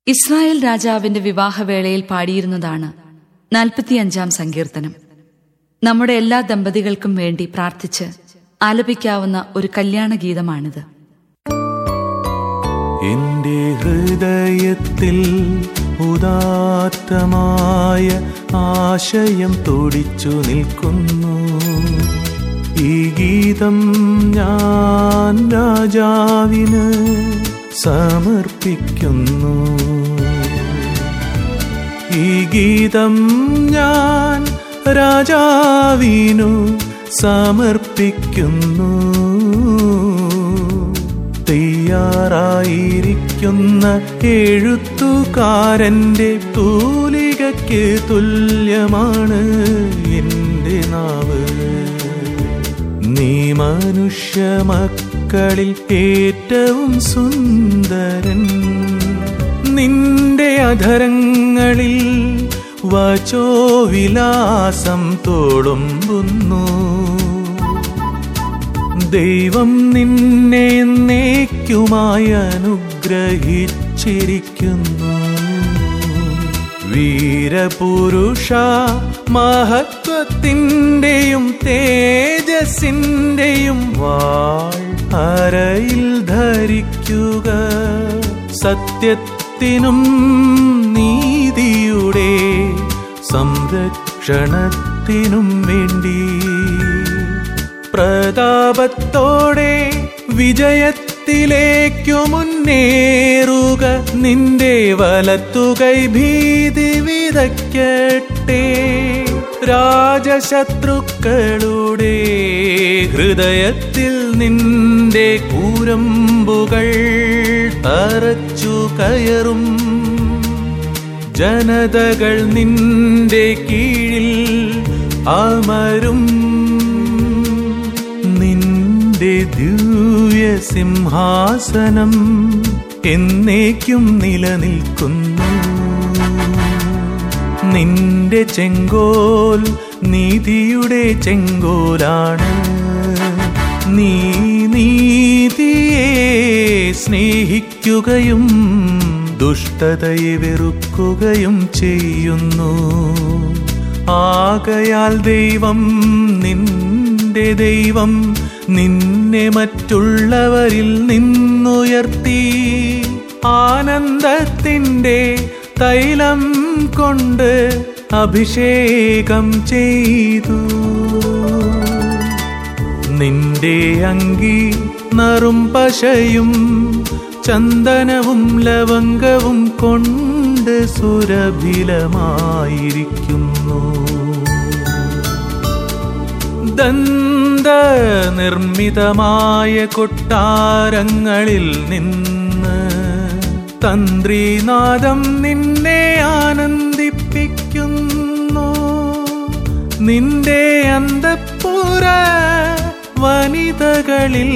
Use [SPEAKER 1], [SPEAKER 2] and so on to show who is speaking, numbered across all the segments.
[SPEAKER 1] Israel രാജാവിന്റെ വിവാഹവേളയിൽ പാടിയിരുന്നതാണ് നാൽപ്പത്തിയഞ്ചാം സങ്കീർത്തനം നമ്മുടെ എല്ലാ ദമ്പതികൾക്കും വേണ്ടി പ്രാർത്ഥിച്ച് ആലപിക്കാവുന്ന ഒരു കല്യാണ ഗീതമാണിത്
[SPEAKER 2] എന്റെ ഹൃദയത്തിൽ ഉദാത്തമായ ആശയം തുടിച്ചു നിൽക്കുന്നു ഈ ഗീതം ഞാൻ രാജാവിന് സമർപ്പിക്കുന്നു ഈ ഗീതം ഞാൻ രാജാവിനു സമർപ്പിക്കുന്നു തയ്യാറായിരിക്കുന്ന എഴുത്തുകാരന്റെ തൂലികയ്ക്ക് തുല്യമാണ് എന്റെ നാവ് നീ മനുഷ്യ മക്കളിൽ ഏറ്റവും സുന്ദരൻ നിന്റെ അധരങ്ങളിൽ വചോവിലാസം തോളുമ്പുന്നു ദൈവം നിന്നെ എന്നേക്കുമായി അനുഗ്രഹിച്ചിരിക്കുന്നു വീരപുരുഷ മഹത്വത്തിൻ്റെയും തേജസ്സിൻ്റെയും വാൾ അരയിൽ ധരിക്കുക സത്യത്തിനും നീതിയുടെ സംരക്ഷണത്തിനും വേണ്ടി പ്രതാപത്തോടെ വിജയത്തിലേക്കു മുന്നേറുക നിന്റെ വലത്തുകൈ ഭീതി വിതയ്ക്കട്ടെ രാജശത്രുക്കളുടെ ഹൃദയത്തിൽ നിന്റെ കൂരമ്പുകൾ തറച്ചു കയറും ജനതകൾ നിന്റെ കീഴിൽ അമരും നിന്റെ ദിവ്യ സിംഹാസനം എന്നേക്കും നിലനിൽക്കുന്നു നിന്റെ ചെങ്കോൽ നീതിയുടെ ചെങ്കോലാണ് നീ നീതിയെ സ്നേഹിക്കുകയും ദുഷ്ടതയെ വെറുക്കുകയും ചെയ്യുന്നു ആകയാൽ ദൈവം നിന്റെ ദൈവം നിന്നെ മറ്റുള്ളവരിൽ നിന്നുയർത്തി ആനന്ദത്തിൻ്റെ തൈലം കൊണ്ട് അഭിഷേകം ചെയ്തു നിന്റെ അങ്കി നറും പശയും ചന്ദനവും ലവംഗവും കൊണ്ട് സുരഭിലമായിരിക്കുന്നു ദന്ത നിർമ്മിതമായ കൊട്ടാരങ്ങളിൽ നിന്ന് തന്ത്രിനാദം നിന്നെ ആനന്ദിപ്പിക്കുന്നു നിന്റെ അന്തപ്പുര വനിതകളിൽ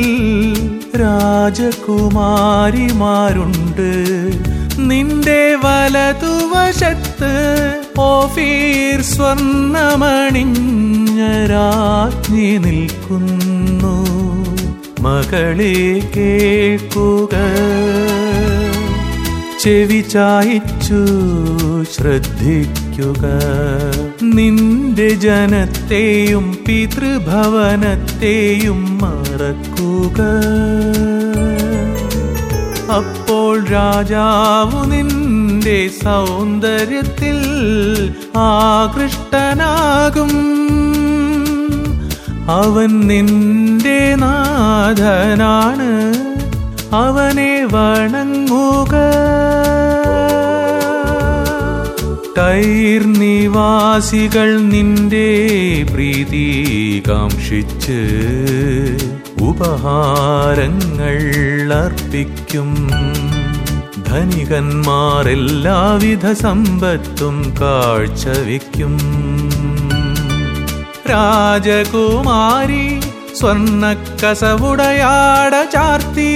[SPEAKER 2] രാജകുമാരിമാരുണ്ട് നിന്റെ വലതുവശത്ത് ഓഫീർ സ്വർണമണിഞ്ഞ രാജ്ഞി നിൽക്കുന്നു മകളെ കേൾക്കുക ചെവി ചായിച്ചു ശ്രദ്ധിക്കുക നിന്റെ ജനത്തെയും പിതൃഭവനത്തെയും മറക്കുക അപ്പോൾ രാജാവു നിന്റെ സൗന്ദര്യത്തിൽ ആകൃഷ്ടനാകും അവൻ നിന്റെ നാഥനാണ് അവനെ വണങ്ങുക ടൈർ നിവാസികൾ നിന്റെ പ്രീതി കാക്ഷിച്ച് ഉപഹാരങ്ങൾ അർപ്പിക്കും ധനികന്മാർ എല്ലാവിധ സമ്പത്തും കാഴ്ചവെക്കും രാജകുമാരി സ്വർണക്കസവുടയാട ചാർത്തി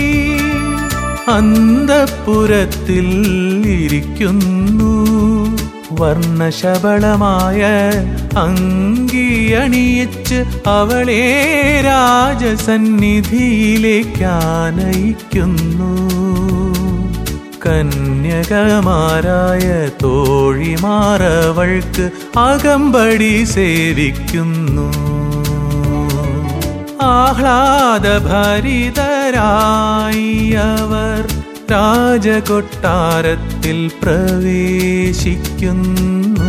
[SPEAKER 2] അന്തപ്പുരത്തിൽ ഇരിക്കുന്നു വർണ്ണശബളമായ അങ്കിയണിയിച്ച് അവളെ രാജസന്നിധിയിലേക്കാനയിക്കുന്നു കന്യകമാരായ തോഴിമാറവൾക്ക് അകമ്പടി സേവിക്കുന്നു ആഹ്ലാദഭരിതരായി അവർ രാജകൊട്ടാരത്തിൽ പ്രവേശിക്കുന്നു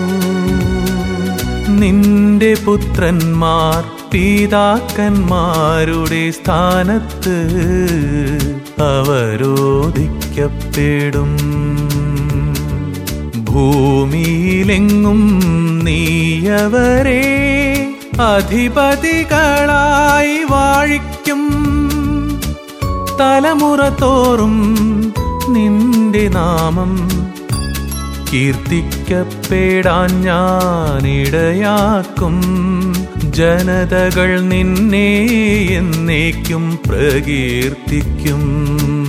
[SPEAKER 2] നിന്റെ പുത്രന്മാർ പിതാക്കന്മാരുടെ സ്ഥാനത്ത് അവരോധിക്കപ്പെടും ഭൂമിയിലെങ്ങും നീയവരെ അധിപതികളായി വാഴിക്കും തലമുറ തോറും നിന്റെ നാമം കീർത്തിക്കപ്പെടാൻ ഞാനിടയാക്കും ജനതകൾ നിന്നെ എന്നേക്കും പ്രകീർത്തിക്കും